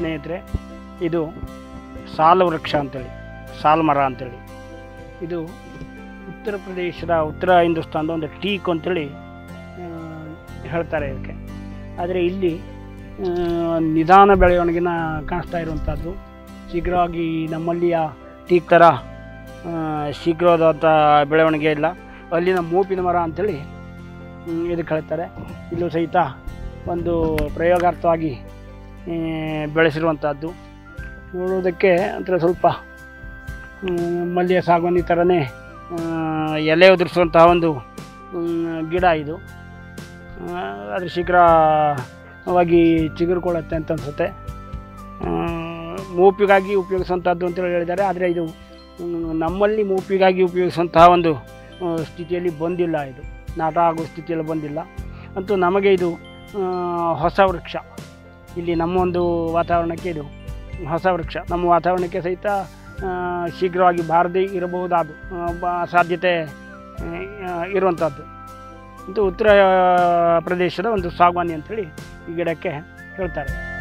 ಸ್ನೇಹಿತರೆ ಇದು ಸಾಲು ವೃಕ್ಷ ಅಂತೇಳಿ ಸಾಲು ಮರ ಅಂತೇಳಿ ಇದು ಉತ್ತರ ಪ್ರದೇಶದ ಉತ್ತರ ಹಿಂದೂಸ್ತಾನದ ಒಂದು ಟೀಕ್ ಅಂತೇಳಿ ಆ, ಹೇಳ್ತಾರೆ ಇದಕ್ಕೆ ಆದರೆ ಇಲ್ಲಿ ಆ, ನಿಧಾನ ಬೆಳವಣಿಗೆನ ಕಾಣಿಸ್ತಾ ಇರುವಂಥದ್ದು ಶೀಘ್ರವಾಗಿ ನಮ್ಮಲ್ಲಿಯ ಟೀಕ್ ಥರ ಆ, ಶೀಘ್ರವಾದಂಥ ಬೆಳವಣಿಗೆ ಇಲ್ಲ ಅಲ್ಲಿನ ಮೂಪಿನ ಮರ ಅಂಥೇಳಿ ಹ್ಮ್, ಇದಕ್ಕೆ ಹೇಳ್ತಾರೆ ಇಲ್ಲೂ ಸಹಿತ ಒಂದು ಪ್ರಯೋಗಾರ್ಥವಾಗಿ ಆ, ಬೆಳೆಸಿರುವಂಥದ್ದು ನೋಡೋದಕ್ಕೆ ಅಂದರೆ ಸ್ವಲ್ಪ ಹ್ಮ್, ಮಲ್ಲಿಗೆ ಸಾಗುವಾನಿ ಥರನೇ ಆ, ಎಲೆ ಉದುರಿಸುವಂತಹ ಒಂದು ಹ್ಮ್, ಗಿಡ ಇದು ಆ, ಆದರೆ ಶೀಘ್ರವಾಗಿ ಚಿಗುರುಕೊಳ್ಳುತ್ತೆ ಅಂತ ಅನಿಸುತ್ತೆ ಮೂಪಿಗಾಗಿ ಉಪಯೋಗಿಸುವಂಥದ್ದು ಅಂತೇಳಿ ಹೇಳಿದ್ದಾರೆ ಆದರೆ ಇದು ಹ್ಮ್, ನಮ್ಮಲ್ಲಿ ಮೂಪಿಗಾಗಿ ಉಪಯೋಗಿಸುವಂತಹ ಒಂದು ಆ, ಸ್ಥಿತಿಯಲ್ಲಿ ಬಂದಿಲ್ಲ ಇದು ನಾಟ ಆಗೋ ಸ್ಥಿತಿಯಲ್ಲಿ ಬಂದಿಲ್ಲ ಅಂತೂ ನಮಗೆ ಇದು ಆ, ಹೊಸ ವೃಕ್ಷ ಇಲ್ಲಿ ನಮ್ಮ ಒಂದು ವಾತಾವರಣಕ್ಕೆ ಇದು ಹೊಸ ವೃಕ್ಷ ನಮ್ಮ ವಾತಾವರಣಕ್ಕೆ ಸಹಿತ ಆ, ಶೀಘ್ರವಾಗಿ ಬಾರದೇ ಇರಬಹುದಾದ ಆ, ಬ- ಸಾಧ್ಯತೆ ಆ, ಇರುವಂಥದ್ದು ಇದು ಉತ್ತರ ಪ್ರದೇಶದ ಒಂದು ಸಾಗವಾನಿ ಅಂಥೇಳಿ ಈ ಗಿಡಕ್ಕೆ ಹೇಳ್ತಾರೆ